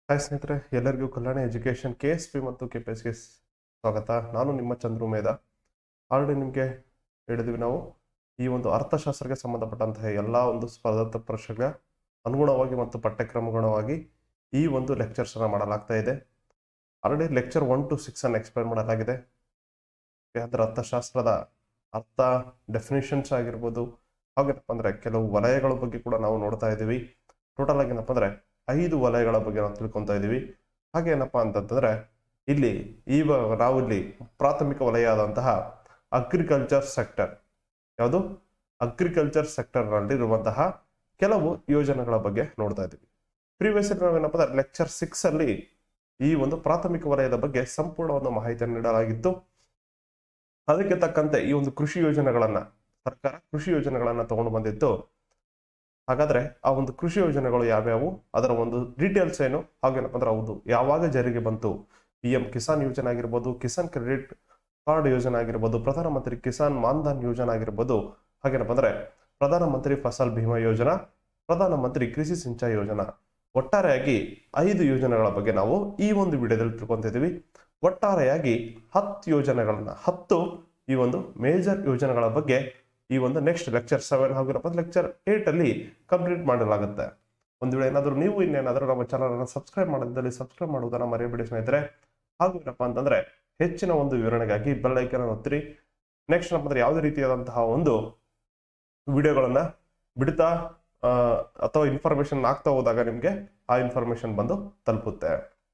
Hi ಸ್ನೇಹಿತರೆ ಎಲ್ಲರಿಗೂ Kalyana education K S P ಮತ್ತು ಕೆ ಪಿ ಎಸ್ಗೆ ಸ್ವಾಗತ ನಾನು ನಿಮ್ಮ ಚಂದ್ರು ಮೇಧ ಆಲ್ರೆಡಿ ನಿಮಗೆ ಹೇಳಿದ್ವಿ ನಾವು ಈ ಒಂದು ಅರ್ಥಶಾಸ್ತ್ರಕ್ಕೆ ಸಂಬಂಧಪಟ್ಟಂತಹ ಎಲ್ಲ ಒಂದು ಸ್ಪರ್ಧಾತ್ಮಕ ಪರೀಕ್ಷೆಗಳ ಅನುಗುಣವಾಗಿ ಮತ್ತು ಪಠ್ಯಕ್ರಮಗುಣವಾಗಿ ಈ ಒಂದು ಲೆಕ್ಚರ್ಸನ್ನು ಮಾಡಲಾಗ್ತಾ ಇದೆ already lecture one two six ಅನ್ನು ಎಕ್ಸ್ಪ್ಲೈನ್ ಮಾಡಲಾಗಿದೆ ಅದರ ಅರ್ಥಶಾಸ್ತ್ರದ ಅರ್ಥ ಡೆಫಿನೇಷನ್ಸ್ ಆಗಿರ್ಬೋದು ಹಾಗೇನಪ್ಪ ಅಂದರೆ ಕೆಲವು ವಲಯಗಳ ಬಗ್ಗೆ ಕೂಡ ನಾವು ನೋಡ್ತಾ ಇದ್ದೀವಿ ಟೋಟಲ್ ಆಗಿ ಏನಪ್ಪ ಅಂದರೆ ಐದು ವಲಯಗಳ ಬಗ್ಗೆ ನಾವು ತಿಳ್ಕೊತಾ ಇದ್ದೀವಿ ಹಾಗೆ ಏನಪ್ಪ ಅಂತಂತಂದ್ರೆ ಇಲ್ಲಿ ಇವಾಗ ನಾವು ಇಲ್ಲಿ ಪ್ರಾಥಮಿಕ ವಲಯ ಆದಂತಹ ಅಗ್ರಿಕಲ್ಚರ್ ಸೆಕ್ಟರ್ ಯಾವುದು ಅಗ್ರಿಕಲ್ಚರ್ ಸೆಕ್ಟರ್ನಲ್ಲಿರುವಂತಹ ಕೆಲವು ಯೋಜನೆಗಳ ಬಗ್ಗೆ ನೋಡ್ತಾ ಇದ್ದೀವಿ ಪ್ರೀವಿಯಸ್ ನಾವೇನಪ್ಪ ಅಂದ್ರೆ ಲೆಕ್ಚರ್ ಸಿಕ್ಸ್ ಅಲ್ಲಿ ಈ ಒಂದು ಪ್ರಾಥಮಿಕ ವಲಯದ ಬಗ್ಗೆ ಸಂಪೂರ್ಣ ಒಂದು ಮಾಹಿತಿಯನ್ನು ನೀಡಲಾಗಿತ್ತು ಅದಕ್ಕೆ ತಕ್ಕಂತೆ ಈ ಒಂದು ಕೃಷಿ ಯೋಜನೆಗಳನ್ನ ಸರ್ಕಾರ ಕೃಷಿ ಯೋಜನೆಗಳನ್ನ ತಗೊಂಡು ಬಂದಿತ್ತು ಹಾಗಾದ್ರೆ ಆ ಒಂದು ಕೃಷಿ ಯೋಜನೆಗಳು ಯಾವ್ಯಾವು ಅದರ ಒಂದು ಡೀಟೇಲ್ಸ್ ಏನು ಹಾಗೇನಪ್ಪ ಅಂದ್ರೆ ಹೌದು ಯಾವಾಗ ಜಾರಿಗೆ ಬಂತು ಪಿ ಎಂ ಕಿಸಾನ್ ಯೋಜನೆ ಆಗಿರ್ಬೋದು ಕಿಸಾನ್ ಕ್ರೆಡಿಟ್ ಕಾರ್ಡ್ ಯೋಜನೆ ಆಗಿರ್ಬೋದು ಪ್ರಧಾನಮಂತ್ರಿ ಕಿಸಾನ್ ಮಾನ್ಧನ್ ಯೋಜನೆ ಆಗಿರ್ಬೋದು ಹಾಗೇನಪ್ಪ ಅಂದ್ರೆ ಪ್ರಧಾನಮಂತ್ರಿ ಫಸಲ್ ಭೀಮಾ ಯೋಜನಾ ಪ್ರಧಾನಮಂತ್ರಿ ಕೃಷಿ ಸಿಂಚಾಯಿ ಯೋಜನಾ ಒಟ್ಟಾರೆಯಾಗಿ ಐದು ಯೋಜನೆಗಳ ಬಗ್ಗೆ ನಾವು ಈ ಒಂದು ವಿಡಿಯೋದಲ್ಲಿ ತಿಳ್ಕೊಂತಿದ್ದೀವಿ ಒಟ್ಟಾರೆಯಾಗಿ ಹತ್ತು ಯೋಜನೆಗಳನ್ನ ಹತ್ತು ಈ ಒಂದು ಮೇಜರ್ ಯೋಜನೆಗಳ ಬಗ್ಗೆ ಈ ಒಂದು ನೆಕ್ಸ್ಟ್ ಲೆಕ್ಚರ್ ಸೆವೆನ್ ಹಾಗೂ ಲೆಕ್ಚರ್ ಏಟ್ ಅಲ್ಲಿ ಕಂಪ್ಲೀಟ್ ಮಾಡಲಾಗುತ್ತೆ ಒಂದು ವೇಳೆ ಏನಾದರೂ ನೀವು ಇನ್ನೇನಾದರೂ ನಮ್ಮ ಚಾನಲ್ ಅನ್ನು ಸಬ್ಸ್ಕ್ರೈಬ್ ಮಾಡೋದ್ರಲ್ಲಿ ಸಬ್ಸ್ಕ್ರೈಬ್ ಮಾಡುವುದನ್ನ ಮರೆಯಬೇಡಿ ಸ್ನೇಹಿತರೆ ಹಾಗೂ ಏನಪ್ಪ ಅಂತಂದ್ರೆ ಹೆಚ್ಚಿನ ಒಂದು ವಿವರಣೆಗಾಗಿ ಬೆಲ್ ಐಕನ್ ಅನ್ನು ಒತ್ತಿರಿ ನೆಕ್ಸ್ಟ್ ಏನಪ್ಪ ಅಂದ್ರೆ ಯಾವುದೇ ರೀತಿಯಾದಂತಹ ಒಂದು ವಿಡಿಯೋಗಳನ್ನ ಬಿಡ್ತಾ ಆ, ಅಥವಾ ಇನ್ಫಾರ್ಮೇಶನ್ ಆಗ್ತಾ ಹೋದಾಗ ನಿಮಗೆ ಆ ಇನ್ಫಾರ್ಮೇಶನ್ ಬಂದು ತಲುಪುತ್ತೆ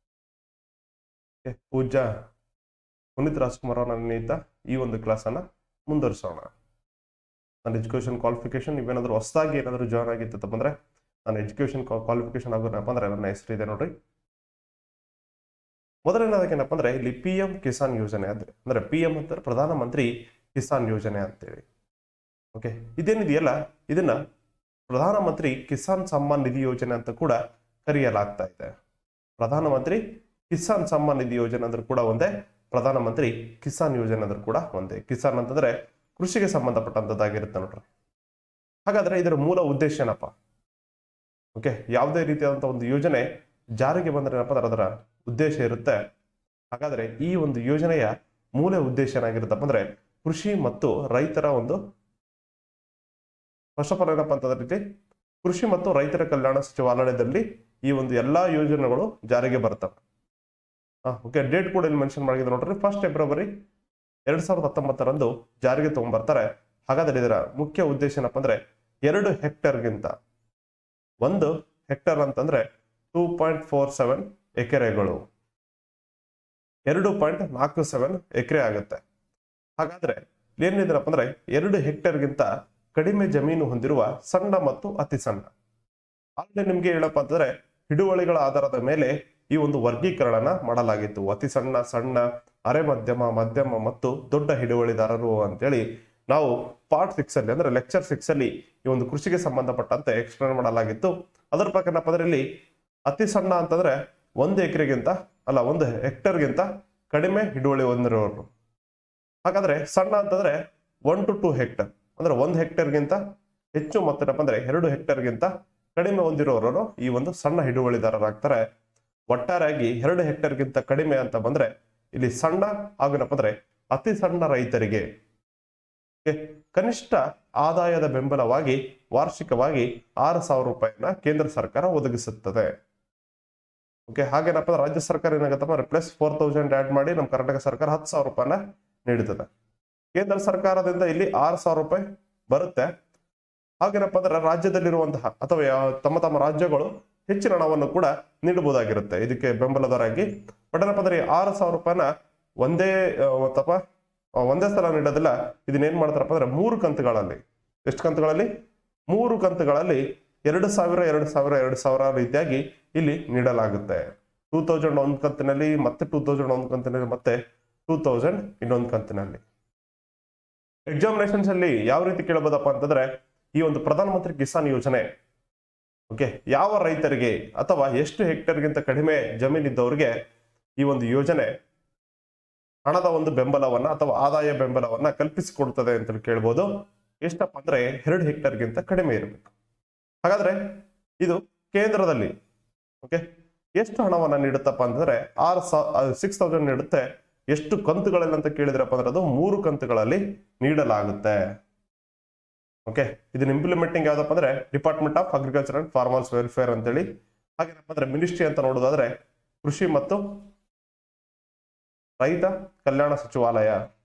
Okay, ಪೂಜ್ಯ ಪುನೀತ್ ರಾಜ್ಕುಮಾರ್ ಅವರ ನಿಮಿತ್ತ ಈ ಒಂದು ಕ್ಲಾಸನ್ನ ಮುಂದುವರಿಸೋಣ ನನ್ನ ಎಜುಕೇಷನ್ ಕ್ವಾಲಿಫಿಕೇಶನ್ ನೀವೇನಾದರೂ ಹೊಸದಾಗಿ ಏನಾದರೂ ಜಾಯ್ನ್ ಆಗಿತ್ತಪ್ಪ ಅಂದ್ರೆ ನನ್ನ ಎಜುಕೇಷನ್ ಕ್ವಾಲಿಫಿಕೇಶನ್ ಆಗೋನಪ್ಪ ಅಂದ್ರೆ ನನ್ನ ಹೆಸರು ಇದೆ ನೋಡ್ರಿ ಮೊದಲನೇದಕ್ಕೆ ಏನಪ್ಪ ಅಂದ್ರೆ ಇಲ್ಲಿ ಪಿ ಎಂ ಕಿಸಾನ್ ಯೋಜನೆ ಅಂದ್ರೆ ಅಂದ್ರೆ ಪಿ ಎಂ ಅಂತಾರೆ ಪ್ರಧಾನಮಂತ್ರಿ ಕಿಸಾನ್ ಯೋಜನೆ ಅಂತೇಳಿ ಓಕೆ ಇದೇನಿದೆಯಲ್ಲ ಇದನ್ನ ಪ್ರಧಾನಮಂತ್ರಿ ಕಿಸಾನ್ ಸಮ್ಮಾನ್ ನಿಧಿ ಯೋಜನೆ ಅಂತ ಕೂಡ ಕರೆಯಲಾಗ್ತಾ ಇದೆ ಪ್ರಧಾನಮಂತ್ರಿ ಕಿಸಾನ್ ಸಮ್ಮಾನ್ ನಿಧಿ ಯೋಜನೆ ಅಂದ್ರೂ ಕೂಡ ಒಂದೇ ಪ್ರಧಾನಮಂತ್ರಿ ಕಿಸಾನ್ ಯೋಜನೆ ಅಂದ್ರೂ ಕೂಡ ಒಂದೇ ಕಿಸಾನ್ ಅಂತಂದ್ರೆ ಕೃಷಿಗೆ ಸಂಬಂಧಪಟ್ಟಂತದ್ದಾಗಿರುತ್ತೆ ನೋಡ್ರಿ ಹಾಗಾದ್ರೆ ಇದರ ಮೂಲ ಉದ್ದೇಶ ಏನಪ್ಪ ಓಕೆ ಯಾವುದೇ ರೀತಿಯಾದಂತಹ ಒಂದು ಯೋಜನೆ ಜಾರಿಗೆ ಬಂದ್ರೆ ಏನಪ್ಪ ಅಂದ್ರೆ ಅದರ ಉದ್ದೇಶ ಇರುತ್ತೆ ಹಾಗಾದ್ರೆ ಈ ಒಂದು ಯೋಜನೆಯ ಮೂಲ ಉದ್ದೇಶ ಏನಾಗಿರುತ್ತಪ್ಪ ಅಂದ್ರೆ ಕೃಷಿ ಮತ್ತು ರೈತರ ಒಂದು ಫಸ್ಟ್ ಆಫ್ ಆಲ್ ಏನಪ್ಪ ಅಂತಂದ್ರೆ ಕೃಷಿ ಮತ್ತು ರೈತರ ಕಲ್ಯಾಣ ಸಚಿವಾಲಯದಲ್ಲಿ ಈ ಒಂದು ಎಲ್ಲಾ ಯೋಜನೆಗಳು ಜಾರಿಗೆ ಬರ್ತವೆ ಓಕೆ ಡೇಟ್ ಕೂಡ ಇಲ್ಲಿ ಮೆನ್ಷನ್ ಮಾಡಿದ್ರೆ ನೋಡ್ರಿ ಫಸ್ಟ್ ಫೆಬ್ರವರಿ ಎರಡ್ ಸಾವಿರದ ಹತ್ತೊಂಬತ್ತರಂದು ಜಾರಿಗೆ ತಗೊಂಡ್ಬರ್ತಾರೆ ಹಾಗಾದ್ರೆ ಇದರ ಮುಖ್ಯ ಉದ್ದೇಶ ಏನಪ್ಪ ಅಂದ್ರೆ ಎರಡು ಹೆಕ್ಟರ್ಗಿಂತ ಒಂದು ಹೆಕ್ಟರ್ ಅಂತಂದ್ರೆ ಟೂ ಪಾಯಿಂಟ್ ಫೋರ್ ಸೆವೆನ್ ಎಕರೆಗಳು ಎರಡು ಪಾಯಿಂಟ್ ನಾಲ್ಕು ಸೆವೆನ್ ಎಕರೆ ಆಗುತ್ತೆ ಹಾಗಾದ್ರೆ ಏನಿದೆನಪ್ಪ ಅಂದ್ರೆ ಎರಡು ಹೆಕ್ಟರ್ಗಿಂತ ಕಡಿಮೆ ಜಮೀನು ಹೊಂದಿರುವ ಸಣ್ಣ ಮತ್ತು ಅತಿ ಸಣ್ಣ ಆಲ್ರೆಡಿ ನಿಮ್ಗೆ ಹೇಳಪ್ಪ ಅಂತಂದ್ರೆ ಹಿಡುವಳಿಗಳ ಆಧಾರದ ಮೇಲೆ ಈ ಒಂದು ವರ್ಗೀಕರಣ ಮಾಡಲಾಗಿತ್ತು ಅತಿ ಸಣ್ಣ ಸಣ್ಣ ಅರೆ ಮಧ್ಯಮ ಮಧ್ಯಮ ಮತ್ತು ದೊಡ್ಡ ಹಿಡುವಳಿದಾರರು ಅಂತೇಳಿ ನಾವು ಪಾರ್ಟ್ ಸಿಕ್ಸ್ ಅಲ್ಲಿ ಅಂದ್ರೆ ಲೆಕ್ಚರ್ ಸಿಕ್ಸ್ ಅಲ್ಲಿ ಈ ಒಂದು ಕೃಷಿಗೆ ಸಂಬಂಧಪಟ್ಟಂತೆ ಎಕ್ಸ್ಪ್ಲೇನ್ ಮಾಡಲಾಗಿತ್ತು ಅದರ ಪ್ರಕಾರ ಏನಪ್ಪ ಅಂದ್ರೆ ಇಲ್ಲಿ ಅತಿ ಸಣ್ಣ ಅಂತಂದ್ರೆ ಒಂದು ಎಕರೆಗಿಂತ ಅಲ್ಲ ಒಂದು ಹೆಕ್ಟರ್ಗಿಂತ ಕಡಿಮೆ ಹಿಡುವಳಿ ಹೊಂದಿರೋರು ಹಾಗಾದ್ರೆ ಸಣ್ಣ ಅಂತಂದ್ರೆ ಒನ್ ಟು ಟೂ ಹೆಕ್ಟರ್ ಅಂದ್ರೆ ಒಂದು ಹೆಕ್ಟರ್ಗಿಂತ ಹೆಚ್ಚು ಮತ್ತೇನಪ್ಪ ಅಂದ್ರೆ ಎರಡು ಹೆಕ್ಟರ್ಗಿಂತ ಕಡಿಮೆ ಹೊಂದಿರೋರು ಈ ಒಂದು ಸಣ್ಣ ಹಿಡುವಳಿದಾರರಾಗ್ತಾರೆ ಒಟ್ಟಾರೆಯಾಗಿ ಎರಡು ಹೆಕ್ಟರ್ಗಿಂತ ಕಡಿಮೆ ಅಂತ ಬಂದ್ರೆ ಇಲ್ಲಿ ಸಣ್ಣ ಹಾಗೇನಪ್ಪ ಅಂದ್ರೆ ಅತಿ ಸಣ್ಣ ರೈತರಿಗೆ ಕೆ- ಕನಿಷ್ಠ ಆದಾಯದ ಬೆಂಬಲವಾಗಿ ವಾರ್ಷಿಕವಾಗಿ ಆರು ಸಾವಿರ ರೂಪಾಯಿನ ಕೇಂದ್ರ ಸರ್ಕಾರ ಒದಗಿಸುತ್ತದೆ ಓಕೆ ಹಾಗೇನಪ್ಪ ಅಂದ್ರೆ ರಾಜ್ಯ ಸರ್ಕಾರ ಏನಾಗತ್ತಪ್ಪ ಅಂದ್ರೆ ಪ್ಲಸ್ ಫೋರ್ ತೌಸಂಡ್ ಆಡ್ ಮಾಡಿ ನಮ್ಮ ಕರ್ನಾಟಕ ಸರ್ಕಾರ ಹತ್ತು ಸಾವಿರ ರೂಪಾಯಿನ ನೀಡುತ್ತದೆ ಕೇಂದ್ರ ಸರ್ಕಾರದಿಂದ ಇಲ್ಲಿ ಆರು ಸಾವಿರ ರೂಪಾಯಿ ಬರುತ್ತೆ ಹಾಗೇನಪ್ಪ ಅಂದ್ರೆ ರಾಜ್ಯದಲ್ಲಿರುವಂತಹ ಅಥವಾ ಯಾವ- ತಮ್ಮ ತಮ್ಮ ರಾಜ್ಯಗಳು ಹೆಚ್ಚಿನ ಹಣವನ್ನು ಕೂಡ ನೀಡಬಹುದಾಗಿರುತ್ತೆ ಇದಕ್ಕೆ ಬೆಂಬಲದರಾಗಿ ಬಟ್ ಏನಪ್ಪ ಅಂದ್ರೆ ಈ ಆರು ಸಾವಿರ ರೂಪಾಯಿನ ಒಂದೇ ಆ, ಅಥವಾ ಆ, ಒಂದೇ ಸಲ ನೀಡೋದಿಲ್ಲ ಇದನ್ನ ಏನ್ ಮಾಡ್ತಾರಪ್ಪ ಅಂದ್ರೆ ಮೂರು ಕಂತುಗಳಲ್ಲಿ ಎಷ್ಟು ಕಂತುಗಳಲ್ಲಿ ಮೂರು ಕಂತುಗಳಲ್ಲಿ ಎರಡು ಸಾವಿರ ಎರಡು ಸಾವಿರ ಎರಡು ಸಾವಿರ ರೀತಿಯಾಗಿ ಇಲ್ಲಿ ನೀಡಲಾಗುತ್ತೆ ಟೂ ತೌಸಂಡ್ ಒಂದು ಕಂತಿನಲ್ಲಿ ಮತ್ತೆ ಟೂ ತೌಸಂಡ್ ಒಂದು ಕಂತಿನಲ್ಲಿ ಮತ್ತೆ ಟೂ ತೌಸಂಡ್ ಇನ್ನೊಂದು ಕಂತಿನಲ್ಲಿ ಎಕ್ಸಾಮಿನೇಷನ್ಸ್ ಅಲ್ಲಿ ಯಾವ ರೀತಿ ಕೇಳಬಹುದಪ್ಪ ಅಂತಂದ್ರೆ ಈ ಒಂದು ಪ್ರಧಾನಮಂತ್ರಿ ಕಿಸಾನ್ ಯೋಜನೆ ಓಕೆ ಯಾವ ರೈತರಿಗೆ ಅಥವಾ ಎಷ್ಟು ಹೆಕ್ಟರ್ಗಿಂತ ಕಡಿಮೆ ಜಮೀನಿದ್ದವರಿಗೆ ಈ ಒಂದು ಯೋಜನೆ ಹಣದ ಒಂದು ಬೆಂಬಲವನ್ನ ಅಥವಾ ಆದಾಯ ಬೆಂಬಲವನ್ನ ಕಲ್ಪಿಸಿಕೊಡ್ತದೆ ಅಂತ ಕೇಳ್ಬೋದು ಎಷ್ಟಪ್ಪ ಅಂದ್ರೆ ಎರಡು ಹೆಕ್ಟರ್ಗಿಂತ ಕಡಿಮೆ ಇರಬೇಕು ಹಾಗಾದ್ರೆ ಇದು ಕೇಂದ್ರದಲ್ಲಿ ಓಕೆ ಎಷ್ಟು ಹಣವನ್ನ ನೀಡುತ್ತಪ್ಪ ಅಂತಂದ್ರೆ ಆರು ಸಿಕ್ಸ್ ತೌಸಂಡ್ ನೀಡುತ್ತೆ ಎಷ್ಟು ಕಂತುಗಳಲ್ಲಿ ಅಂತ ಕೇಳಿದ್ರಪ್ಪ ಅಂದ್ರೆ ಅದು ಮೂರು ಕಂತುಗಳಲ್ಲಿ ನೀಡಲಾಗುತ್ತೆ ಓಕೆ ಇದನ್ನ ಇಂಪ್ಲಿಮೆಂಟಿಂಗ್ ಯಾವ್ದಪ್ಪ ಅಂದ್ರೆ department of agriculture and farmers welfare ಅಂತೇಳಿ ಹಾಗೇನಪ್ಪ ಅಂದ್ರೆ ಮಿನಿಸ್ಟ್ರಿ ಅಂತ ನೋಡೋದಾದ್ರೆ ಕೃಷಿ ಮತ್ತು ರೈತ ಕಲ್ಯಾಣ ಸಚಿವಾಲಯ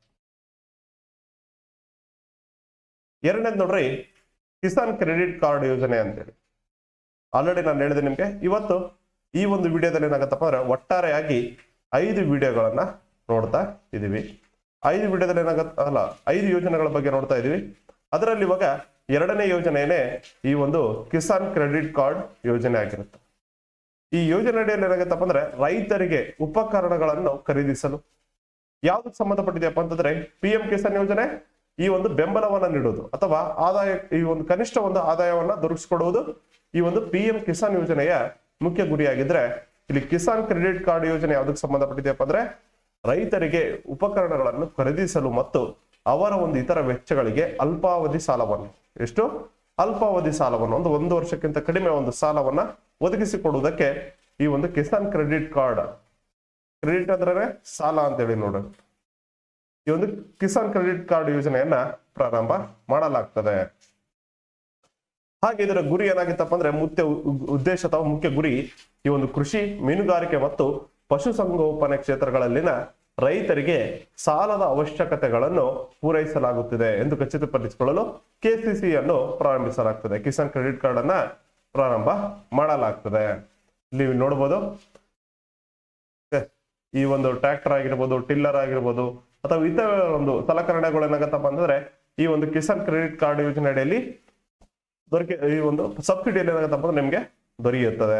ಎರಡನೇದು ನೋಡ್ರಿ ಕಿಸಾನ್ ಕ್ರೆಡಿಟ್ ಕಾರ್ಡ್ ಯೋಜನೆ ಅಂತೇಳಿ ಆಲ್ರೆಡಿ ನಾನು ಹೇಳಿದೆ ನಿಮ್ಗೆ ಇವತ್ತು ಈ ಒಂದು ವಿಡಿಯೋದಲ್ಲಿ ಏನಾಗತ್ತಪ್ಪ ಅಂದ್ರೆ ಒಟ್ಟಾರೆಯಾಗಿ ಐದು ವಿಡಿಯೋಗಳನ್ನ ನೋಡ್ತಾ ಇದೀವಿ ಐದು ವಿಡಿಯೋದಲ್ಲಿ ಏನಾಗತ್ತ ಅಲ್ಲ ಐದು ಯೋಜನೆಗಳ ಬಗ್ಗೆ ನೋಡ್ತಾ ಇದೀವಿ ಅದರಲ್ಲಿ ಇವಾಗ ಎರಡನೇ ಯೋಜನೆಯೇ ಈ ಒಂದು ಕಿಸಾನ್ ಕ್ರೆಡಿಟ್ ಕಾರ್ಡ್ ಯೋಜನೆ ಆಗಿರುತ್ತೆ ಈ ಯೋಜನೆ ಅಡಿಯಲ್ಲಿ ಏನಾಗತ್ತಪ್ಪ ಅಂದ್ರೆ ರೈತರಿಗೆ ಉಪಕರಣಗಳನ್ನು ಖರೀದಿಸಲು ಯಾವ್ದಕ್ಕೆ ಸಂಬಂಧಪಟ್ಟಿದೆಯಪ್ಪ ಅಂತಂದ್ರೆ ಪಿ ಎಂ ಕಿಸಾನ್ ಯೋಜನೆ ಈ ಒಂದು ಬೆಂಬಲವನ್ನ ನೀಡುವುದು ಅಥವಾ ಆದಾಯ ಈ ಒಂದು ಕನಿಷ್ಠ ಒಂದು ಆದಾಯವನ್ನ ದೊರಕಿಸಿಕೊಡುವುದು ಈ ಒಂದು ಪಿ ಎಂ ಕಿಸಾನ್ ಯೋಜನೆಯ ಮುಖ್ಯ ಗುರಿಯಾಗಿದ್ರೆ ಇಲ್ಲಿ ಕಿಸಾನ್ ಕ್ರೆಡಿಟ್ ಕಾರ್ಡ್ ಯೋಜನೆ ಯಾವ್ದಕ್ಕೆ ಸಂಬಂಧಪಟ್ಟಿದೆಯಪ್ಪ ಅಂದ್ರೆ ರೈತರಿಗೆ ಉಪಕರಣಗಳನ್ನು ಖರೀದಿಸಲು ಮತ್ತು ಅವರ ಒಂದು ಇತರ ವೆಚ್ಚಗಳಿಗೆ ಅಲ್ಪಾವಧಿ ಸಾಲವನ್ನು ಎಷ್ಟು ಅಲ್ಪಾವಧಿ ಸಾಲವನ್ನು ಒಂದು ಒಂದು ವರ್ಷಕ್ಕಿಂತ ಕಡಿಮೆ ಒಂದು ಸಾಲವನ್ನ ಒದಗಿಸಿಕೊಡುವುದಕ್ಕೆ ಈ ಒಂದು ಕಿಸಾನ್ ಕ್ರೆಡಿಟ್ ಕಾರ್ಡ್ ಕ್ರೆಡಿಟ್ ಅಂದ್ರೆ ಸಾಲ ಅಂತೇಳಿ ನೋಡೋಣ ಈ ಒಂದು ಕಿಸಾನ್ ಕ್ರೆಡಿಟ್ ಕಾರ್ಡ್ ಯೋಜನೆಯನ್ನ ಪ್ರಾರಂಭ ಮಾಡಲಾಗ್ತದೆ ಹಾಗೆ ಇದರ ಗುರಿ ಏನಾಗಿತ್ತಪ್ಪ ಅಂದ್ರೆ ಮುಖ್ಯ ಉ- ಉದ್ದೇಶ ಅಥವಾ ಮುಖ್ಯ ಗುರಿ ಈ ಒಂದು ಕೃಷಿ ಮೀನುಗಾರಿಕೆ ಮತ್ತು ಪಶುಸಂಗೋಪನೆ ಕ್ಷೇತ್ರಗಳಲ್ಲಿನ ರೈತರಿಗೆ ಸಾಲದ ಅವಶ್ಯಕತೆಗಳನ್ನು ಪೂರೈಸಲಾಗುತ್ತಿದೆ ಎಂದು ಖಚಿತಪಡಿಸಿಕೊಳ್ಳಲು ಕೆಸಿಸಿ ಅನ್ನು ಪ್ರಾರಂಭಿಸಲಾಗ್ತದೆ ಕಿಸಾನ್ ಕ್ರೆಡಿಟ್ ಕಾರ್ಡ್ ಅನ್ನ ಪ್ರಾರಂಭ ಮಾಡಲಾಗ್ತದೆ ನೀವು ನೋಡಬಹುದು ಈ ಒಂದು ಟ್ರ್ಯಾಕ್ಟರ್ ಆಗಿರ್ಬೋದು ಟಿಲ್ಲರ್ ಆಗಿರ್ಬೋದು ಅಥವಾ ಇತರ ಒಂದು ಸಲಕರಣೆಗಳು ಏನಾಗತ್ತಪ್ಪ ಅಂತಂದ್ರೆ ಈ ಒಂದು ಕಿಸಾನ್ ಕ್ರೆಡಿಟ್ ಕಾರ್ಡ್ ಯೋಜನೆ ಅಡಿಯಲ್ಲಿ ದೊರಕೆ ಈ ಒಂದು ಸಬ್ಸಿಡಿಯಲ್ಲಿ ಏನಾಗತ್ತಪ್ಪ ಅಂದ್ರೆ ನಿಮ್ಗೆ ದೊರೆಯುತ್ತದೆ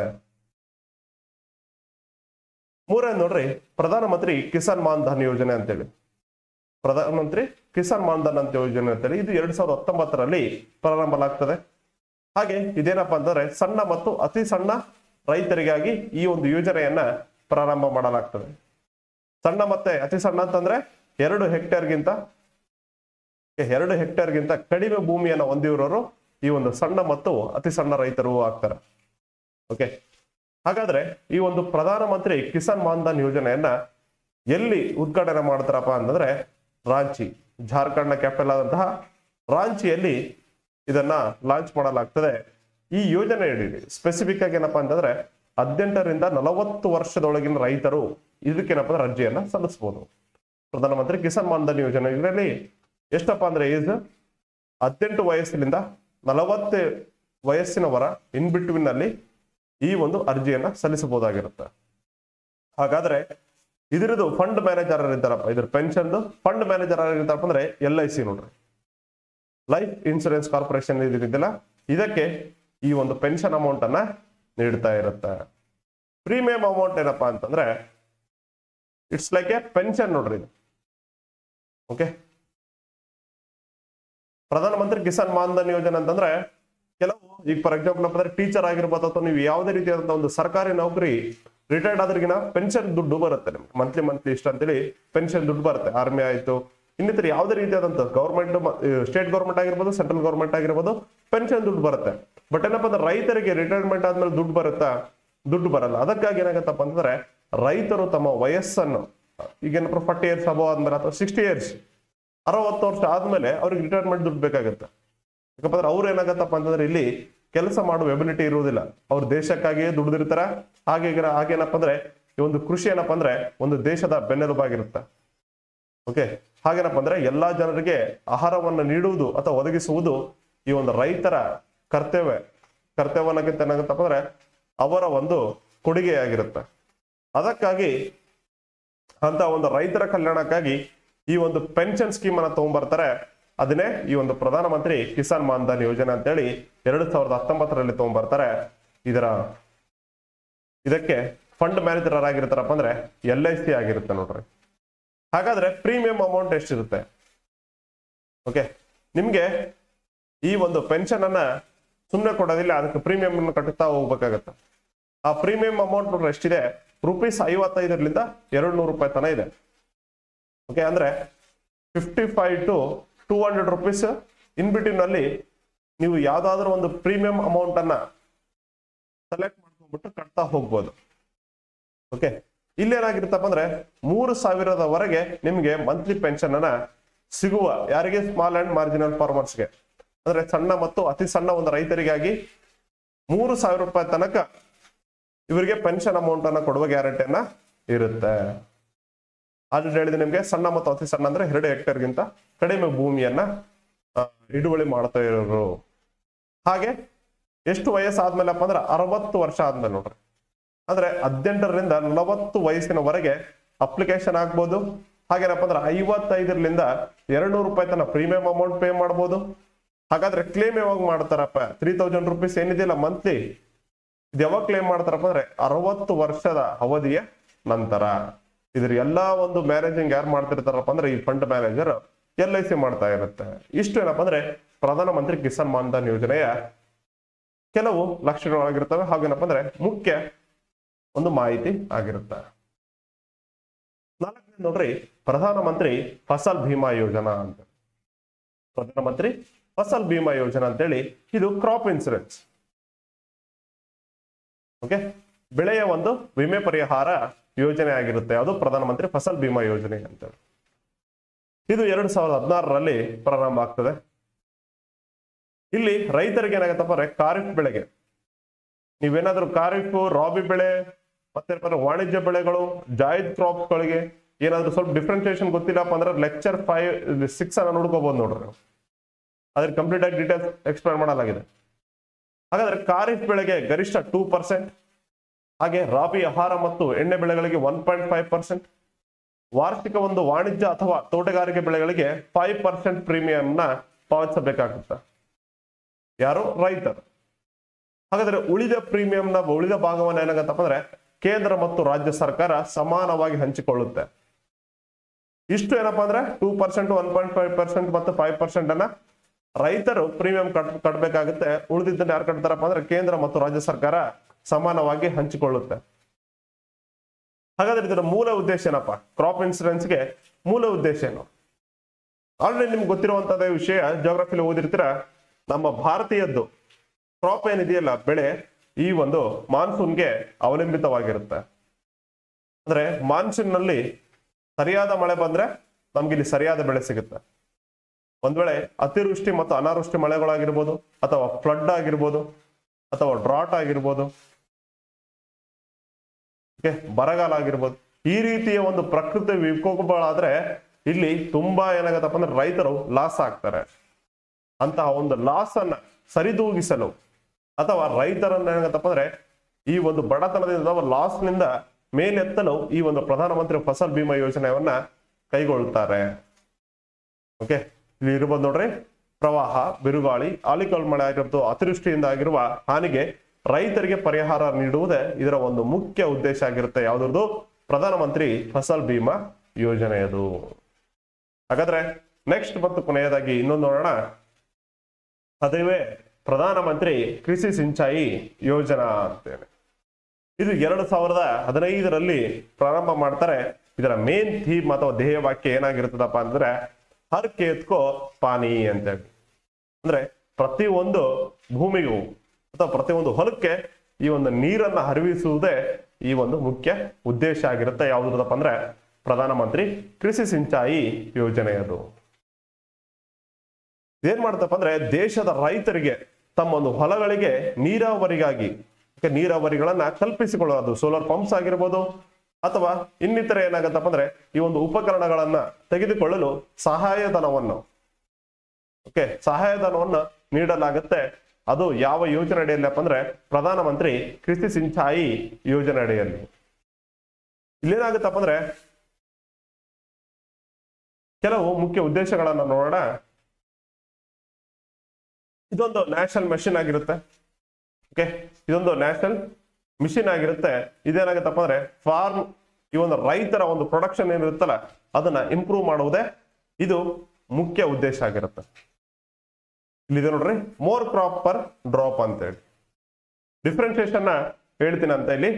ಮೂರನೇದು ನೋಡ್ರಿ ಪ್ರಧಾನಮಂತ್ರಿ ಕಿಸಾನ್ ಮಾನ್ ಧನ್ ಯೋಜನೆ ಅಂತೇಳಿ ಪ್ರಧಾನಮಂತ್ರಿ ಕಿಸಾನ್ ಮಾನ್ ಧನ್ ಅಂತ ಯೋಜನೆ ಅಂತೇಳಿ ಇದು ಎರಡ್ ಸಾವಿರದ ಹತ್ತೊಂಬತ್ತರಲ್ಲಿ ಪ್ರಾರಂಭಲಾಗ್ತದೆ ಹಾಗೆ ಇದೇನಪ್ಪ ಅಂತಂದ್ರೆ ಸಣ್ಣ ಮತ್ತು ಅತಿ ಸಣ್ಣ ರೈತರಿಗಾಗಿ ಈ ಒಂದು ಯೋಜನೆಯನ್ನ ಪ್ರಾರಂಭ ಮಾಡಲಾಗ್ತದೆ ಸಣ್ಣ ಮತ್ತೆ ಅತಿ ಸಣ್ಣ ಅಂತಂದ್ರೆ ಎರಡು ಹೆಕ್ಟೇರ್ಗಿಂತ ಎರಡು ಹೆಕ್ಟೇರ್ಗಿಂತ ಕಡಿಮೆ ಭೂಮಿಯನ್ನ ಹೊಂದಿರೋರು ಈ ಒಂದು ಸಣ್ಣ ಮತ್ತು ಅತಿ ಸಣ್ಣ ರೈತರು ಆಗ್ತಾರೆ ಓಕೆ ಹಾಗಾದ್ರೆ ಈ ಒಂದು ಪ್ರಧಾನಮಂತ್ರಿ ಕಿಸಾನ್ ಮಾನ್ಧನ್ ಯೋಜನೆಯನ್ನ ಎಲ್ಲಿ ಉದ್ಘಾಟನೆ ಮಾಡ್ತಾರಪ್ಪ ಅಂತಂದ್ರೆ ರಾಂಚಿ ಜಾರ್ಖಂಡ್ನ ಕ್ಯಾಪಿಟಲ್ ಆದಂತಹ ರಾಂಚಿಯಲ್ಲಿ ಇದನ್ನ ಲಾಂಚ್ ಮಾಡಲಾಗ್ತದೆ ಈ ಯೋಜನೆ ಸ್ಪೆಸಿಫಿಕ್ ಆಗಿ ಏನಪ್ಪಾ ಅಂತಂದ್ರೆ ಹದಿನೆಂಟರಿಂದ ನಲವತ್ತು ವರ್ಷದೊಳಗಿನ ರೈತರು ಇದಕ್ಕೇನಪ್ಪ ಅಂದ್ರೆ ಅರ್ಜಿಯನ್ನ ಸಲ್ಲಿಸಬಹುದು ಪ್ರಧಾನಮಂತ್ರಿ ಕಿಸಾನ್ ಮಾನ್ಧನ್ ಯೋಜನೆ ಇದರಲ್ಲಿ ಎಷ್ಟಪ್ಪ ಅಂದ್ರೆ ಏಜ್ ಹದಿನೆಂಟು ವಯಸ್ಸಿನಿಂದ ನಲವತ್ತು ವಯಸ್ಸಿನವರ ಇನ್ ಬಿಟ್ವೀನ್ ಅಲ್ಲಿ ಈ ಒಂದು ಅರ್ಜಿಯನ್ನ ಸಲ್ಲಿಸಬಹುದಾಗಿರುತ್ತೆ ಹಾಗಾದ್ರೆ ಇದರದು ಫಂಡ್ ಮ್ಯಾನೇಜರ್ ಇದ್ದಾರಪ್ಪ ಇದ್ರ ಪೆನ್ಷನ್ ಫಂಡ್ ಮ್ಯಾನೇಜರ್ ಇರ್ತಾರಪ್ಪ ಅಂದ್ರೆ ಎಲ್ ಐ ಸಿ ನೋಡ್ರಿ ಲೈಫ್ ಇನ್ಶೂರೆನ್ಸ್ ಕಾರ್ಪೊರೇಷನ್ ಇದಿಲ್ಲ ಇದಕ್ಕೆ ಈ ಒಂದು ಪೆನ್ಷನ್ ಅಮೌಂಟ್ ಅನ್ನ ನೀಡ್ತಾ ಇರುತ್ತೆ ಪ್ರೀಮಿಯಂ ಅಮೌಂಟ್ ಏನಪ್ಪಾ ಅಂತಂದ್ರೆ ಇಟ್ಸ್ ಲೈಕ್ ಎ ಪೆನ್ಷನ್ ನೋಡ್ರಿ ಇದು ಓಕೆ ಪ್ರಧಾನಮಂತ್ರಿ ಕಿಸಾನ್ ಮಾನ್ಧನ್ ಯೋಜನೆ ಅಂತಂದ್ರೆ ಕೆಲವು ಈಗ ಫಾರ್ ಎಕ್ಸಾಂಪಲ್ ಅಂದ್ರೆ ಟೀಚರ್ ಆಗಿರ್ಬೋದು ಅಥವಾ ನೀವು ಯಾವುದೇ ರೀತಿಯಾದಂತಹ ಒಂದು ಸರ್ಕಾರಿ ನೌಕರಿ ರಿಟೈರ್ಡ್ ಆದ್ರಿಗಿನ ಪೆನ್ಷನ್ ದುಡ್ಡು ಬರುತ್ತೆ ನಿಮ್ಗೆ ಮಂತ್ಲಿ ಮಂತ್ಲಿ ಇಷ್ಟ ಅಂತೇಳಿ ಪೆನ್ಷನ್ ದುಡ್ಡು ಬರುತ್ತೆ ಆರ್ಮಿ ಆಯ್ತು ಇನ್ನಿತರ ಯಾವುದೇ ರೀತಿಯಾದಂತ ಗೌರ್ಮೆಂಟ್ ಸ್ಟೇಟ್ ಗೌರ್ಮೆಂಟ್ ಆಗಿರ್ಬೋದು ಸೆಂಟ್ರಲ್ ಗೌರ್ಮೆಂಟ್ ಆಗಿರ್ಬೋದು ಪೆನ್ಷನ್ ದುಡ್ಡು ಬರುತ್ತೆ ಬಟ್ ಏನಪ್ಪಾ ಅಂದ್ರೆ ರೈತರಿಗೆ ರಿಟೈರ್ಮೆಂಟ್ ಆದ್ಮೇಲೆ ದುಡ್ಡು ಬರುತ್ತಾ ದುಡ್ಡು ಬರಲ್ಲ ಅದಕ್ಕಾಗಿ ಏನಾಗತ್ತಪ್ಪ ಅಂತಂದ್ರೆ ರೈತರು ತಮ್ಮ ವಯಸ್ಸನ್ನು ಈಗೇನಪ್ಪ ಫಾರ್ಟಿ ಇಯರ್ಸ್ ಅಬೋ ಆದ್ಮೇಲೆ ಅಥವಾ ಸಿಕ್ಸ್ಟಿ ಇಯರ್ಸ್ ಅರವತ್ತು ವರ್ಷ ಆದ್ಮೇಲೆ ಅವ್ರಿಗೆ ರಿಟೈರ್ಮೆಂಟ್ ದುಡ್ಡು ಬೇಕಾಗುತ್ತೆ ಯಾಕಂದ್ರೆ ಅವ್ರು ಏನಾಗತ್ತಪ್ಪ ಅಂತಂದ್ರೆ ಇಲ್ಲಿ ಕೆಲಸ ಮಾಡುವ ಎಬಿಲಿಟಿ ಇರುವುದಿಲ್ಲ ಅವ್ರ ದೇಶಕ್ಕಾಗಿಯೇ ದುಡಿದಿರ್ತಾರ ಹಾಗೆ ಈಗ- ಹಾಗೇನಪ್ಪ ಅಂದ್ರೆ ಈ ಒಂದು ಕೃಷಿ ಏನಪ್ಪ ಅಂದ್ರೆ ಒಂದು ದೇಶದ ಬೆನ್ನೆಲುಬಾಗಿರುತ್ತೆ ಓಕೆ ಹಾಗೇನಪ್ಪ ಅಂದ್ರೆ ಎಲ್ಲಾ ಜನರಿಗೆ ಆಹಾರವನ್ನು ನೀಡುವುದು ಅಥವಾ ಒದಗಿಸುವುದು ಈ ಒಂದು ರೈತರ ಕರ್ತವ್ಯ ಕರ್ತವ್ಯ ಅನ್ನೋಕ್ಕಿಂತ ಏನಾಗುತ್ತಪ್ಪ ಅಂದ್ರೆ ಅವರ ಒಂದು ಕೊಡುಗೆಯಾಗಿರುತ್ತೆ ಅದಕ್ಕಾಗಿ ಅಂತ ಒಂದು ರೈತರ ಕಲ್ಯಾಣಕ್ಕಾಗಿ ಈ ಒಂದು ಪೆನ್ಷನ್ ಸ್ಕೀಮ್ ಅನ್ನ ತಗೊಂಡ್ಬರ್ತಾರೆ ಅದನ್ನೇ ಈ ಒಂದು ಪ್ರಧಾನಮಂತ್ರಿ ಕಿಸಾನ್ ಮಾನ್ಧನ್ ಯೋಜನೆ ಅಂತೇಳಿ ಎರಡು ಸಾವಿರದ ಹತ್ತೊಂಬತ್ತರಲ್ಲಿ ತಗೊಂಡ್ಬರ್ತಾರೆ ಇದರ ಇದಕ್ಕೆ ಫಂಡ್ ಮ್ಯಾನೇಜರ್ ಆಗಿರ್ತಾರಪ್ಪ ಅಂದ್ರೆ ಎಲ್ ಐ ಸಿ ಆಗಿರುತ್ತೆ ನೋಡ್ರಿ ಹಾಗಾದ್ರೆ ಪ್ರೀಮಿಯಂ ಅಮೌಂಟ್ ಎಷ್ಟಿರುತ್ತೆ ಓಕೆ ನಿಮ್ಗೆ ಈ ಒಂದು ಪೆನ್ಷನ್ ಅನ್ನ ಸುಮ್ಮನೆ ಕೊಡೋದಿಲ್ಲ ಅದಕ್ಕೆ ಪ್ರೀಮಿಯಂ ಅನ್ನು ಕಟ್ಟುತ್ತಾ ಹೋಗ್ಬೇಕಾಗತ್ತೆ ಆ ಪ್ರೀಮಿಯಂ ಅಮೌಂಟ್ ನೋಡ್ರಿ ಎಷ್ಟಿದೆ ರುಪೀಸ್ ಐವತ್ತೈದರಿಂದ ಎರಡು ನೂರು ರೂಪಾಯಿ ತನ ಇದೆ ಓಕೆ ಅಂದ್ರೆ fifty five to two hundred rupees in between ಅಲ್ಲಿ ನೀವು ಯಾವ್ದಾದ್ರು ಒಂದು ಪ್ರೀಮಿಯಂ ಅಮೌಂಟ್ ಅನ್ನ ಸೆಲೆಕ್ಟ್ ಮಾಡ್ಕೊಂಡ್ಬಿಟ್ಟು ಕಟ್ತಾ ಹೋಗ್ಬೋದು ಓಕೆ ಇಲ್ಲೇನಾಗಿರುತ್ತಪ್ಪ ಅಂದ್ರೆ ಮೂರು ಸಾವಿರದವರೆಗೆ ನಿಮ್ಗೆ ಮಂತ್ಲಿ ಪೆನ್ಷನ್ ಅನ್ನ ಸಿಗುವ ಯಾರಿಗೆ ಸ್ಮಾಲ್ ಅಂಡ್ ಮಾರ್ಜಿನಲ್ ಫಾರ್ಮರ್ಸ್ಗೆ ಅಂದ್ರೆ ಸಣ್ಣ ಮತ್ತು ಅತಿ ಸಣ್ಣ ಒಂದು ರೈತರಿಗಾಗಿ ಮೂರು ಸಾವಿರ ರೂಪಾಯಿ ತನಕ ಇವರಿಗೆ ಪೆನ್ಷನ್ ಅಮೌಂಟ್ ಅನ್ನ ಕೊಡುವ ಗ್ಯಾರಂಟಿಯನ್ನ ಇರುತ್ತೆ ಆಲ್ರೆಡಿ ಹೇಳಿದೆ ನಿಮ್ಗೆ ಸಣ್ಣ ಮತ್ತು ಅತಿ ಸಣ್ಣ ಅಂದ್ರೆ ಎರಡು ಹೆಕ್ಟೇರ್ಗಿಂತ ಕಡಿಮೆ ಭೂಮಿಯನ್ನ ಆ, ಹಿಡುವಳಿ ಮಾಡ್ತಾ ಇರೋರು ಹಾಗೆ ಎಷ್ಟು ವಯಸ್ಸಾದ್ಮೇಲೆ ಅಪ್ಪ ಅಂದ್ರೆ ಅರವತ್ತು ವರ್ಷ ಆದ್ಮೇಲೆ ನೋಡ್ರಿ ಅಂದ್ರೆ ಹದಿನೆಂಟರಿಂದ ನಲವತ್ತು ವಯಸ್ಸಿನವರೆಗೆ ಅಪ್ಲಿಕೇಶನ್ ಆಗ್ಬೋದು ಹಾಗೇನಪ್ಪ ಅಂದ್ರೆ ಐವತ್ತೈದರಿಂದ ಎರಡು ನೂರು ರೂಪಾಯಿ ತನಕ ಪ್ರೀಮಿಯಂ ಅಮೌಂಟ್ ಪೇ ಮಾಡ್ಬೋದು ಹಾಗಾದ್ರೆ ಕ್ಲೇಮ್ ಯಾವಾಗ ಮಾಡ್ತಾರಪ್ಪ ತ್ರೀ ತೌಸಂಡ್ ರುಪೀಸ್ ಏನಿದೆಯಲ್ಲ ಮಂತ್ಲಿ ಇದು ಯಾವಾಗ ಕ್ಲೇಮ್ ಮಾಡ್ತಾರಪ್ಪ ಅಂದ್ರೆ ಅರವತ್ತು ವರ್ಷದ ಅವಧಿಯ ನಂತರ ಇದ್ರ ಎಲ್ಲಾ ಒಂದು ಮ್ಯಾನೇಜಿಂಗ್ ಯಾರು ಮಾಡ್ತಿರ್ತಾರಪ್ಪ ಅಂದ್ರೆ ಈ fund manager L I C ಮಾಡ್ತಾ ಇರುತ್ತೆ ಇಷ್ಟು ಏನಪ್ಪ ಅಂದ್ರೆ ಪ್ರಧಾನಮಂತ್ರಿ ಕಿಸಾನ್ ಮಾನ್ಧನ್ ಯೋಜನೆಯ ಕೆಲವು ಲಕ್ಷಣಗಳಾಗಿರ್ತವೆ ಹಾಗೇನಪ್ಪ ಅಂದ್ರೆ ಮುಖ್ಯ ಒಂದು ಮಾಹಿತಿ ಆಗಿರುತ್ತೆ ನಾಲ್ಕನೇ ನೋಡ್ರಿ ಪ್ರಧಾನಮಂತ್ರಿ ಫಸಲ್ ಭೀಮಾ ಯೋಜನಾ ಅಂತ ಪ್ರಧಾನಮಂತ್ರಿ ಫಸಲ್ ಭೀಮಾ ಯೋಜನಾ ಅಂತೇಳಿ ಇದು ಕ್ರಾಪ್ ಇನ್ಸೂರೆನ್ಸ್ ಓಕೆ ಬೆಳೆಯ ಒಂದು ವಿಮೆ ಪರಿಹಾರ ಯೋಜನೆ ಆಗಿರುತ್ತೆ ಅದು ಪ್ರಧಾನಮಂತ್ರಿ ಫಸಲ್ ಭೀಮಾ ಯೋಜನೆ ಅಂತೇಳಿ ಇದು ಎರಡ್ ಸಾವಿರದ ಹದಿನಾರರಲ್ಲಿ ಪ್ರಾರಂಭ ಆಗ್ತದೆ ಇಲ್ಲಿ ರೈತರಿಗೆ ಏನಾಗತ್ತಪ್ಪ ಅಂದ್ರೆ ಖಾರಿಫ್ ಬೆಳೆಗೆ ನೀವೇನಾದ್ರೂ ಖಾರಿಫ್ ರಾಬಿ ಬೆಳೆ ಮತ್ತೆ ಏನಪ್ಪ ಅಂದ್ರೆ ವಾಣಿಜ್ಯ ಬೆಳೆಗಳು ಜಾಯಿದ್ ಕ್ರಾಪ್ಸ್ ಗಳಿಗೆ ಏನಾದ್ರೂ ಸ್ವಲ್ಪ ಡಿಫ್ರೆನ್ಸಿಯೇಷನ್ ಗೊತ್ತಿಲ್ಲಪ್ಪ ಅಂದ್ರೆ ಲೆಕ್ಚರ್ ಫೈವ್ ಸಿಕ್ಸ್ ಅನ್ನ ನೋಡ್ಕೋಬಹುದು ನೋಡ್ರಿ ನೀವು. ಅದ್ರ ಕಂಪ್ಲೀಟ್ ಆಗಿ ಡೀಟೇಲ್ಸ್ ಎಕ್ಸ್ಪ್ಲೇನ್ ಮಾಡಲಾಗಿದೆ ಹಾಗಾದ್ರೆ ಖಾರಿಫ್ ಬೆಳೆಗೆ ಗರಿಷ್ಠ ಟೂ ಪರ್ಸೆಂಟ್ ಹಾಗೆ ರಾಬಿ ಆಹಾರ ಮತ್ತು ಎಣ್ಣೆ ಬೆಳೆಗಳಿಗೆ ಒನ್ ಪಾಯಿಂಟ್ ಫೈವ್ ಪರ್ಸೆಂಟ್ ವಾರ್ಷಿಕ ಒಂದು ವಾಣಿಜ್ಯ ಅಥವಾ ತೋಟಗಾರಿಕೆ ಬೆಳೆಗಳಿಗೆ ಫೈವ್ ಪರ್ಸೆಂಟ್ ಪ್ರೀಮಿಯಂನ ಪಾವತಿಸಬೇಕಾಗುತ್ತೆ ಯಾರು ರೈತರು ಹಾಗಾದ್ರೆ ಉಳಿದ ಪ್ರೀಮಿಯಂನ ಉಳಿದ ಭಾಗವನ್ನು ಏನಾಗತ್ತಪ್ಪ ಅಂದ್ರೆ ಕೇಂದ್ರ ಮತ್ತು ರಾಜ್ಯ ಸರ್ಕಾರ ಸಮಾನವಾಗಿ ಹಂಚಿಕೊಳ್ಳುತ್ತೆ ಇಷ್ಟು ಏನಪ್ಪಾ ಅಂದ್ರೆ two percent one point five percent ಮತ್ತು ಫೈವ್ ಪರ್ಸೆಂಟ್ ಅನ್ನ ರೈತರು ಪ್ರೀಮಿಯಂ ಕಟ್ ಕಟ್ಟಬೇಕಾಗುತ್ತೆ ಉಳಿದಿದ್ದನ್ನ ಯಾರು ಕಟ್ತಾರಪ್ಪ ಅಂದ್ರೆ ಕೇಂದ್ರ ಮತ್ತು ರಾಜ್ಯ ಸರ್ಕಾರ ಸಮಾನವಾಗಿ ಹಂಚಿಕೊಳ್ಳುತ್ತೆ ಹಾಗಾದ್ರೆ ಇದರ ಮೂಲ ಉದ್ದೇಶ ಏನಪ್ಪ ಕ್ರಾಪ್ ಇನ್ಸೂರೆನ್ಸ್ಗೆ ಮೂಲ ಉದ್ದೇಶ ಏನು ಆಲ್ರೆಡಿ ನಿಮ್ಗೆ ಗೊತ್ತಿರುವಂತದೇ ವಿಷಯ ಜೋಗ್ರಫಿಲಿ ಓದಿರ್ತೀರ ನಮ್ಮ ಭಾರತೀಯದ್ದು ಕ್ರಾಪ್ ಏನಿದೆಯಲ್ಲ ಬೆಳೆ ಈ ಒಂದು ಮಾನ್ಸೂನ್ಗೆ ಅವಲಂಬಿತವಾಗಿರುತ್ತೆ ಅಂದ್ರೆ ಮಾನ್ಸೂನ್ ನಲ್ಲಿ ಸರಿಯಾದ ಮಳೆ ಬಂದ್ರೆ ನಮ್ಗೆ ಇಲ್ಲಿ ಸರಿಯಾದ ಬೆಳೆ ಸಿಗುತ್ತೆ ಒಂದ್ ವೇಳೆ ಅತಿವೃಷ್ಟಿ ಮತ್ತು ಅನಾವೃಷ್ಟಿ ಮಳೆಗಳಾಗಿರ್ಬೋದು ಅಥವಾ ಫ್ಲಡ್ ಆಗಿರ್ಬೋದು ಅಥವಾ ಡ್ರಾಟ್ ಆಗಿರ್ಬೋದು ಓಕೆ ಬರಗಾಲ ಆಗಿರ್ಬೋದು ಈ ರೀತಿಯ ಒಂದು ಪ್ರಕೃತಿ ವಿಕೋಪಗಳಾದ್ರೆ ಇಲ್ಲಿ ತುಂಬಾ ಏನಾಗತ್ತಪ್ಪ ಅಂದ್ರೆ ರೈತರು ಲಾಸ್ ಆಗ್ತಾರೆ ಅಂತಹ ಒಂದು ಲಾಸ್ ಅನ್ನ ಸರಿದೂಗಿಸಲು ಅಥವಾ ರೈತರನ್ನ ಏನಾಗತ್ತಪ್ಪ ಅಂದ್ರೆ ಈ ಒಂದು ಬಡತನದಿಂದ ಲಾಸ್ ನಿಂದ ಮೇಲೆತ್ತಲು ಈ ಒಂದು ಪ್ರಧಾನಮಂತ್ರಿ ಫಸಲ್ ಬಿಮಾ ಯೋಜನೆಯನ್ನ ಕೈಗೊಳ್ಳುತ್ತಾರೆ ಓಕೆ ಇಲ್ಲಿ ಇರ್ಬೋದು ನೋಡ್ರಿ ಪ್ರವಾಹ ಬಿರುಗಾಳಿ ಆಲಿಕಲ್ ಮಳೆ ಆಗಿರ್ಬೋದು ಅತಿವೃಷ್ಟಿಯಿಂದ ಆಗಿರುವ ಹಾನಿಗೆ ರೈತರಿಗೆ ಪರಿಹಾರ ನೀಡುವುದೇ ಇದರ ಒಂದು ಮುಖ್ಯ ಉದ್ದೇಶ ಆಗಿರುತ್ತೆ ಯಾವುದ್ರದ್ದು ಪ್ರಧಾನಮಂತ್ರಿ ಫಸಲ್ ಬಿಮಾ ಯೋಜನೆಯದು ಹಾಗಾದ್ರೆ ನೆಕ್ಸ್ಟ್ ಮತ್ತು ಕೊನೆಯದಾಗಿ ಇನ್ನೊಂದು ನೋಡೋಣ ಅದುವೇ ಪ್ರಧಾನಮಂತ್ರಿ ಕೃಷಿ ಸಿಂಚಾಯಿ ಯೋಜನಾ ಅಂತೇಳಿ ಇದು ಎರಡು ಸಾವಿರದ ಹದಿನೈದರಲ್ಲಿ ಪ್ರಾರಂಭ ಮಾಡ್ತಾರೆ ಇದರ ಮೇನ್ ಥೀಮ್ ಅಥವಾ ಧ್ಯೇಯ ವಾಕ್ಯ ಏನಾಗಿರ್ತದಪ್ಪ ಅಂದ್ರೆ ಹರ್ ಕೇತ್ಕೋ ಪಾನಿ ಅಂತೇಳಿ ಅಂದ್ರೆ ಪ್ರತಿ ಒಂದು ಭೂಮಿಗೂ ಅಥವಾ ಪ್ರತಿ ಒಂದು ಹೊಲಕ್ಕೆ ಈ ಒಂದು ನೀರನ್ನ ಹರಿವಿಸುವುದೇ ಈ ಒಂದು ಮುಖ್ಯ ಉದ್ದೇಶ ಆಗಿರುತ್ತೆ ಯಾವುದಪ್ಪ ಅಂದ್ರೆ ಪ್ರಧಾನಮಂತ್ರಿ ಕೃಷಿ ಸಿಂಚಾಯಿ ಯೋಜನೆಯದು ಏನ್ ಮಾಡ್ತಪ್ಪ ಅಂದ್ರೆ ದೇಶದ ರೈತರಿಗೆ ತಮ್ಮ ಒಂದು ಹೊಲಗಳಿಗೆ ನೀರಾವರಿಗಾಗಿ okay, ನೀರಾವರಿಗಳನ್ನ ಕಲ್ಪಿಸಿಕೊಳ್ಳೋದು ಸೋಲಾರ್ ಪಂಪ್ಸ್ ಆಗಿರ್ಬೋದು ಅಥವಾ ಇನ್ನಿತರ ಏನಾಗತ್ತಪ್ಪ ಅಂದ್ರೆ ಈ ಒಂದು ಉಪಕರಣಗಳನ್ನ ತೆಗೆದುಕೊಳ್ಳಲು ಸಹಾಯಧನವನ್ನು ಓಕೆ ಸಹಾಯಧನವನ್ನು ನೀಡಲಾಗುತ್ತೆ ಅದು ಯಾವ ಯೋಜನೆ ಅಡಿಯಲ್ಲಪ್ಪ ಅಂದ್ರೆ ಪ್ರಧಾನಮಂತ್ರಿ ಕೃಷಿ ಸಿಂಚಾಯಿ ಯೋಜನೆ ಅಡಿಯಲ್ಲಿ ಇಲ್ಲೇನಾಗುತ್ತಪ್ಪ ಅಂದ್ರೆ ಕೆಲವು ಮುಖ್ಯ ಉದ್ದೇಶಗಳನ್ನ ನೋಡೋಣ ಇದೊಂದು ನ್ಯಾಷನಲ್ ಮೆಷಿನ್ ಆಗಿರುತ್ತೆ ಓಕೆ ಇದೊಂದು ನ್ಯಾಷನಲ್ ಮಿಷಿನ್ ಆಗಿರುತ್ತೆ ಇದೇನಾಗುತ್ತಪ್ಪ ಅಂದ್ರೆ ಫಾರ್ಮ್ ಈ ಒಂದು ರೈತರ ಒಂದು ಪ್ರೊಡಕ್ಷನ್ ಏನಿರುತ್ತಲ್ಲ ಅದನ್ನ ಇಂಪ್ರೂವ್ ಮಾಡುವುದೇ ಇದು ಮುಖ್ಯ ಉದ್ದೇಶ ಆಗಿರುತ್ತೆ ಇಲ್ಲಿದೆ ನೋಡ್ರಿ ಮೋರ್ ಕ್ರಾಪ್ ಪರ್ ಡ್ರಾಪ್ ಅಂತ ಹೇಳಿ ಡಿಫ್ರೆನ್ಸಿಯೇಷನ್ ಹೇಳ್ತೀನಿ ಅಂತ ಇಲ್ಲಿ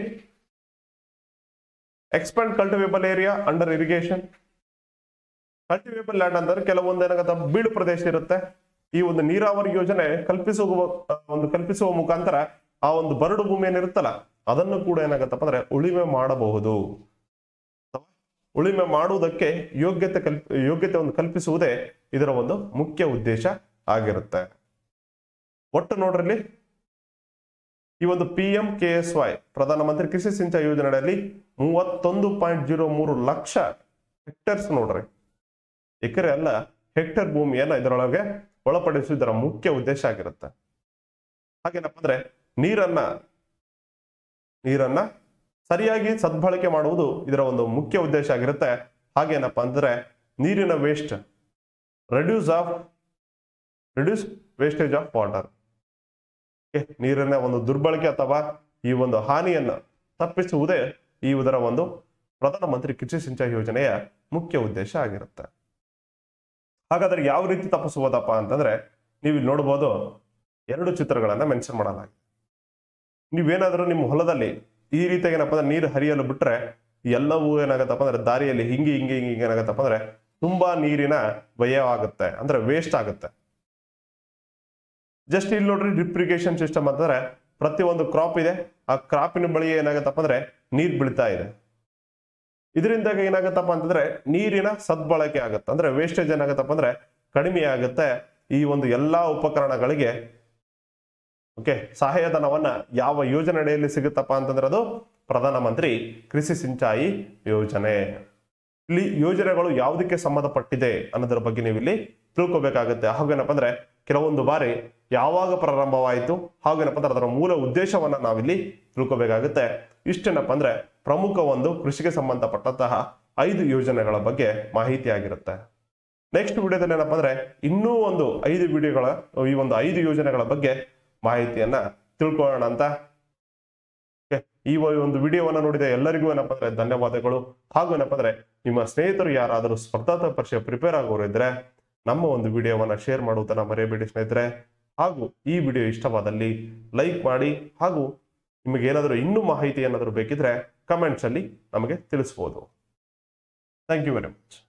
expand cultivable area under irrigation cultivable land ಅಂದ್ರೆ ಕೆಲವೊಂದು ಏನಾಗತ್ತ ಬೀಡು ಪ್ರದೇಶ ಇರುತ್ತೆ ಈ ಒಂದು ನೀರಾವರಿ ಯೋಜನೆ ಕಲ್ಪಿಸುವ ಒಂದು ಕಲ್ಪಿಸುವ ಮುಖಾಂತರ ಆ ಒಂದು ಬರಡು ಭೂಮಿ ಏನಿರುತ್ತಲ್ಲ ಅದನ್ನು ಕೂಡ ಏನಾಗತ್ತಪ್ಪ ಅಂದ್ರೆ ಉಳಿಮೆ ಮಾಡಬಹುದು ಅಥವಾ ಉಳಿಮೆ ಮಾಡುವುದಕ್ಕೆ ಯೋಗ್ಯತೆ ಕಲ್ಪ ಯೋಗ್ಯತೆ ಒಂದು ಕಲ್ಪಿಸುವುದೇ ಇದರ ಒಂದು ಮುಖ್ಯ ಉದ್ದೇಶ ಆಗಿರುತ್ತೆ ಒಟ್ಟು ನೋಡ್ರಲ್ಲಿ ಈ ಒಂದು P M K S Y Pradhan Mantri Krishi ಸಿಂಚಾಯಿ ಯೋಜನೆಯಲ್ಲಿ ಮೂವತ್ತೊಂದು ಪಾಯಿಂಟ್ ಜೀರೋ ಮೂರು ಲಕ್ಷ ಹೆಕ್ಟರ್ಸ್ ನೋಡ್ರಿ ಎಕರೆ ಅಲ್ಲ ಹೆಕ್ಟರ್ ಭೂಮಿಯನ್ನ ಇದರೊಳಗೆ ಒಳಪಡಿಸುವುದರ ಮುಖ್ಯ ಉದ್ದೇಶ ಆಗಿರುತ್ತೆ ಹಾಗೇನಪ್ಪ ಅಂದ್ರೆ ನೀರನ್ನ ನೀರನ್ನ ಸರಿಯಾಗಿ ಸದ್ಬಳಕೆ ಮಾಡುವುದು ಇದರ ಒಂದು ಮುಖ್ಯ ಉದ್ದೇಶ ಆಗಿರುತ್ತೆ ಹಾಗೇನಪ್ಪ ಅಂದ್ರೆ ನೀರಿನ waste reduce of reduce wastage of water ನೀರಿನ ಒಂದು ದುರ್ಬಳಕೆ ಅಥವಾ ಈ ಒಂದು ಹಾನಿಯನ್ನ ತಪ್ಪಿಸುವುದೇ ಈ ಇದರ ಒಂದು ಪ್ರಧಾನಮಂತ್ರಿ ಕೃಷಿ ಸಿಂಚಾಯಿ ಯೋಜನೆಯ ಮುಖ್ಯ ಉದ್ದೇಶ ಆಗಿರುತ್ತೆ ಹಾಗಾದ್ರೆ ಯಾವ ರೀತಿ ತಪ್ಪಿಸುವುದಪ್ಪ ಅಂತಂದ್ರೆ ನೀವು ಇಲ್ಲಿ ನೋಡ್ಬೋದು ಎರಡು ಚಿತ್ರಗಳನ್ನ ಮೆನ್ಷನ್ ಮಾಡಲಾಗಿದೆ ನೀವೇನಾದ್ರೂ ನಿಮ್ಮ ಹೊಲದಲ್ಲಿ ಈ ರೀತಿಯಾಗಿ ಏನಪ್ಪ ಅಂದ್ರೆ ನೀರು ಹರಿಯಲು ಬಿಟ್ರೆ ಎಲ್ಲವೂ ಏನಾಗತ್ತಪ್ಪ ಅಂದ್ರೆ ದಾರಿಯಲ್ಲಿ ಹಿಂಗೆ ಹಿಂಗೆ ಹಿಂಗೆ ಏನಾಗತ್ತಪ್ಪ ಅಂದ್ರೆ ತುಂಬಾ ನೀರಿನ ವ್ಯಯವಾಗುತ್ತೆ ಅಂದ್ರೆ ವೇಸ್ಟ್ ಆಗುತ್ತೆ ಜಸ್ಟ್ ಇಲ್ಲಿ ನೋಡ್ರಿ ಡ್ರಿಪ್ರಿಗೇಷನ್ ಸಿಸ್ಟಮ್ ಅಂತಂದ್ರೆ ಪ್ರತಿ ಒಂದು ಕ್ರಾಪ್ ಇದೆ ಆ ಕ್ರಾಪಿನ ಬಳಿ ಏನಾಗತ್ತಪ್ಪ ಅಂದ್ರೆ ನೀರ್ ಬೀಳ್ತಾ ಇದೆ ಇದರಿಂದಾಗ ಏನಾಗತ್ತಪ್ಪ ಅಂತಂದ್ರೆ ನೀರಿನ ಸದ್ಬಳಕೆ ಆಗುತ್ತೆ ಅಂದ್ರೆ ವೇಸ್ಟೇಜ್ ಏನಾಗತ್ತಪ್ಪ ಅಂದ್ರೆ ಕಡಿಮೆ ಆಗುತ್ತೆ ಈ ಒಂದು ಎಲ್ಲಾ ಉಪಕರಣಗಳಿಗೆ ಓಕೆ ಸಹಾಯಧನವನ್ನ ಯಾವ ಯೋಜನೆ ಅಡಿಯಲ್ಲಿ ಸಿಗುತ್ತಪ್ಪ ಅಂತಂದ್ರೆ ಅದು ಪ್ರಧಾನಮಂತ್ರಿ ಕೃಷಿ ಸಿಂಚಾಯಿ ಯೋಜನೆ ಇಲ್ಲಿ ಯೋಜನೆಗಳು ಯಾವುದಕ್ಕೆ ಸಂಬಂಧಪಟ್ಟಿದೆ ಅನ್ನೋದ್ರ ಬಗ್ಗೆ ನೀವು ಇಲ್ಲಿ ತಿಳ್ಕೊಬೇಕಾಗುತ್ತೆ ಹಾಗೇನಪ್ಪ ಅಂದ್ರೆ ಕೆಲವೊಂದು ಬಾರಿ ಯಾವಾಗ ಪ್ರಾರಂಭವಾಯಿತು ಹಾಗೇನಪ್ಪ ಅಂದ್ರೆ ಅದರ ಮೂಲ ಉದ್ದೇಶವನ್ನ ನಾವಿಲ್ಲಿ ತಿಳ್ಕೊಬೇಕಾಗುತ್ತೆ ಇಷ್ಟೇನಪ್ಪ ಅಂದ್ರೆ ಪ್ರಮುಖ ಒಂದು ಕೃಷಿಗೆ ಸಂಬಂಧಪಟ್ಟಂತಹ ಐದು ಯೋಜನೆಗಳ ಬಗ್ಗೆ ಮಾಹಿತಿ ಆಗಿರುತ್ತೆ ನೆಕ್ಸ್ಟ್ ವಿಡಿಯೋದಲ್ಲಿ ಏನಪ್ಪ ಅಂದ್ರೆ ಇನ್ನೂ ಒಂದು ಐದು ವಿಡಿಯೋಗಳ ಈ ಒಂದು ಐದು ಯೋಜನೆಗಳ ಬಗ್ಗೆ ಮಾಹಿತಿಯನ್ನ ತಿಳ್ಕೊಳ್ಳೋಣ ಅಂತ Okay, ಈ ಒಂದು ವಿಡಿಯೋವನ್ನ ನೋಡಿದ ಎಲ್ಲರಿಗೂ ಏನಪ್ಪ ಅಂದ್ರೆ ಧನ್ಯವಾದಗಳು ಹಾಗೂ ಏನಪ್ಪ ಅಂದ್ರೆ ನಿಮ್ಮ ಸ್ನೇಹಿತರು ಯಾರಾದರೂ ಸ್ಪರ್ಧಾತ್ಮಕ ಪರೀಕ್ಷೆ ಪ್ರಿಪೇರ್ ಆಗೋರು ಇದ್ರೆ ನಮ್ಮ ಒಂದು ವಿಡಿಯೋವನ್ನ ಶೇರ್ ಮಾಡುವುದನ್ನ ಮರೆಯಬೇಡಿ ಸ್ನೇಹಿತರೆ ಹಾಗೂ ಈ ವಿಡಿಯೋ ಇಷ್ಟವಾದಲ್ಲಿ ಲೈಕ್ ಮಾಡಿ ಹಾಗೂ ನಿಮಗೆ ಏನಾದರೂ ಇನ್ನೂ ಮಾಹಿತಿ ಏನಾದರೂ ಬೇಕಿದ್ರೆ ಕಮೆಂಟ್ಸ್ ಅಲ್ಲಿ ನಮಗೆ ತಿಳಿಸ್ಬೋದು ಥ್ಯಾಂಕ್ ಯು ವೆರಿ ಮಚ್